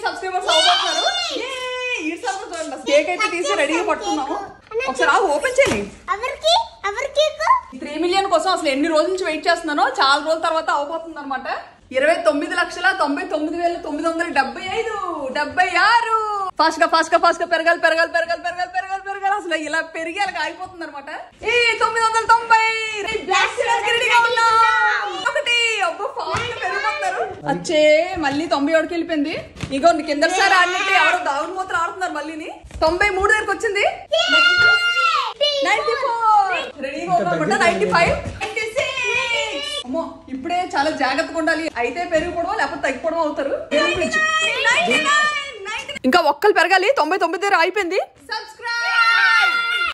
Subscribers అవబోతున్నారు Yay! ఈ subscribe చూడండి కేక్ అయితే తీసి రెడీగా పట్టుకున్నాము ఒకసారి ఆగు ఓపెన్ చేయి ఎవరికి ఎవరికి త్రీ మిలియన్ కోసం అసలు ఎన్ని రోజుల నుంచి వెయిట్ చేస్తున్నానో చాలా రోజుల తర్వాత అవబోతుంది అనమాట ఇరవై తొమ్మిది లక్షల తొంభై తొమ్మిది వేల తొమ్మిది వందల డెబ్బై ఐదు డెబ్బై ఆరు ఫాస్ట్ గా ఫాస్ట్ గా ఫాస్ట్ గా పెరగాలి పెరగాలి పెరగాలి పెరగాలి పెరగాలి పెరగాలి అసలు ఇలా పెరిగి అలా ఆగిపోతుంది అనమాట ఏ తొమ్మిది వందల తొంభై బ్లాక్ రెడీగా ఉన్నాం ఒకటి అబ్బో ఫాస్ట్ పెరుగుతున్నారు అచ్చే మళ్ళీ తొంభై ఒకటికి వెళ్ళిపోయింది ఇగో కింద సారి ఆడినట్టు ఎవరో దావుడు మూతలు ఆడుతున్నారు మళ్ళీని తొంభై మూడు దగ్గరకు వచ్చింది నైన్టీ ఫోర్ రెడీగా ఉన్నామన్నమాట నైన్టీ ఫైవ్ అమ్మో ఇప్పుడే చాలా జాగ్రత్తగా ఉండాలి అయితే పెరిగిపోవడం లేకపోతే తగ్గిపోవడం అవుతారు ఇంకా ఒక్కలు పెరగాలి తొంభై తొమ్మిది దగ్గర అయిపోయింది